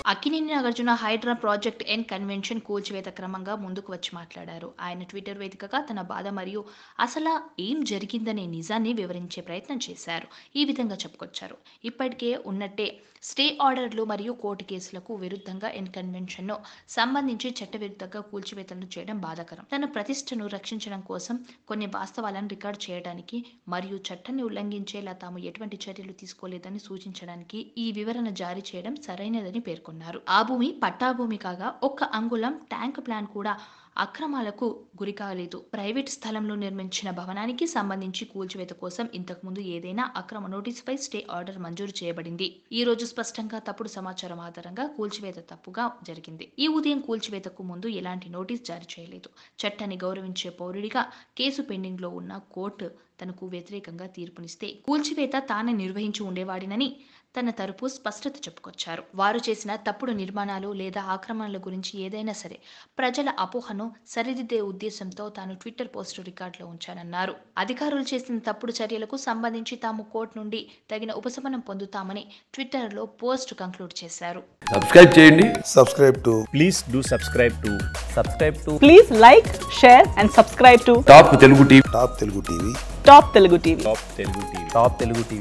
Akkineni Nagarjuna Hydraa project N convention కూల్చివేత క్రమంగా ముందుకు వచ్చి మాట్లాడారు ఆయన ట్విట్టర్ వేదికగా తన బాధ మరియు అసలు ఏం జరిగిందనే నిజాన్ని వివరించే ప్రయత్నం చేశారు ఈ విధంగా చెప్పుకొచ్చారు ఇప్పటికే ఉన్నట్టే స్టే ఆర్డర్లు మరియు కోర్టు కేసులకు విరుద్ధంగా ఎన్ కన్వెన్షన్ను సంబంధించి చట్టవిరుద్ధంగా కూల్చివేతలను చేయడం బాధాకరం తన ప్రతిష్టను రక్షించడం కోసం కొన్ని వాస్తవాలను రికార్డ్ చేయడానికి మరియు చట్టాన్ని ఉల్లంఘించేలా తాము ఎటువంటి చర్యలు తీసుకోలేదని సూచించడానికి ఈ వివరణ జారీ చేయడం సరైనదని పేర్కొన్నారు ఆ భూమి పట్టా భూమి కాగా ఒక్క అంగుళం ట్యాంక్ ప్లాన్ కూడా అక్రమాలకు గురి కాలేదు ప్రైవేట్ స్థలంలో నిర్మించిన భవనానికి సంబంధించి కూల్చివేత కోసం ఇంతకుముందు ఏదైనా అక్రమ నోటీసుపై స్టే ఆర్డర్ మంజూరు చేయబడింది ఈ రోజు స్పష్టంగా తప్పుడు సమాచారం ఆధారంగా కూల్చివేత తప్పుగా జరిగింది ఈ ఉదయం కూల్చివేతకు ముందు ఎలాంటి నోటీస్ జారీ చేయలేదు చట్టాన్ని గౌరవించే పౌరుడిగా కేసు పెండింగ్ లో ఉన్న కోర్టు తనకు వ్యతిరేకంగా తీర్పునిస్తే కూల్చివేత తానే నిర్వహించి ఉండేవాడినని తన తరపు స్పష్టత చెప్పుకొచ్చారు వారు చేసిన తప్పుడు నిర్మాణాలు లేదా ఆక్రమణల గురించి ఏదైనా సరే ప్రజల అపోహను సరిదిద్దే ఉద్దేశంతో తాను ట్విట్టర్ పోస్టు రికార్డులో ఉంచానన్నారు అధికారులు చేసిన తప్పుడు చర్యలకు సంబంధించి తాము కోర్టు నుండి తగిన ఉపశమనం పొందుతామని ట్విట్టర్లో పోస్ట్ కంక్లూడ్ చేశారు సబ్స్క్రైబ్ చేయండి subscribe to please do subscribe to subscribe to Please like, share, and subscribe to Top Telugu TV Top Telugu TV. Top Telugu TV. top telugu tv top telugu tv